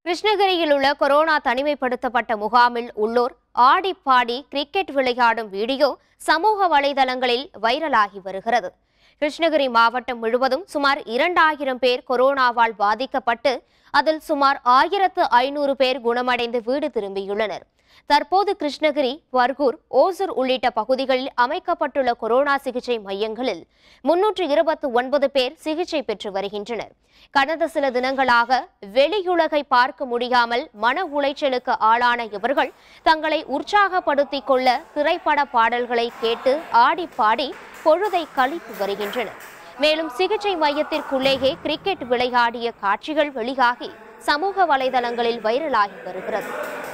கிருஷ்ணகிரியில் உள்ள கொரோனா தனிமைப்படுத்தப்பட்ட முகாமில் உள்ளோர் ஆடி பாடி கிரிக்கெட் விளையாடும் வீடியோ சமூக வலைதளங்களில் வைரலாகி வருகிறது கிருஷ்ணகிரி மாவட்டம் முழுவதும் சுமார் இரண்டாயிரம் பேர் கொரோனாவால் பாதிக்கப்பட்டு அதில் சுமார் ஆயிரத்து ஐநூறு பேர் குணமடைந்து வீடு திரும்பியுள்ளனர் தற்போது கிருஷ்ணகிரி பர்கூர் ஓசூர் உள்ளிட்ட பகுதிகளில் அமைக்கப்பட்டுள்ள கொரோனா சிகிச்சை மையங்களில் முன்னூற்று இருபத்து ஒன்பது பேர் சிகிச்சை பெற்று வருகின்றனர் கடந்த சில தினங்களாக வெளியுலகை பார்க்க முடியாமல் மன உளைச்சலுக்கு ஆளான இவர்கள் தங்களை உற்சாகப்படுத்திக் கொள்ள திரைப்பட பாடல்களை கேட்டு ஆடி பாடி பொழுதை கழித்து வருகின்றனர் மேலும் சிகிச்சை மையத்திற்குள்ளேயே கிரிக்கெட் விளையாடிய காட்சிகள் வெளியாகி சமூக வலைதளங்களில் வைரலாகி வருகிறது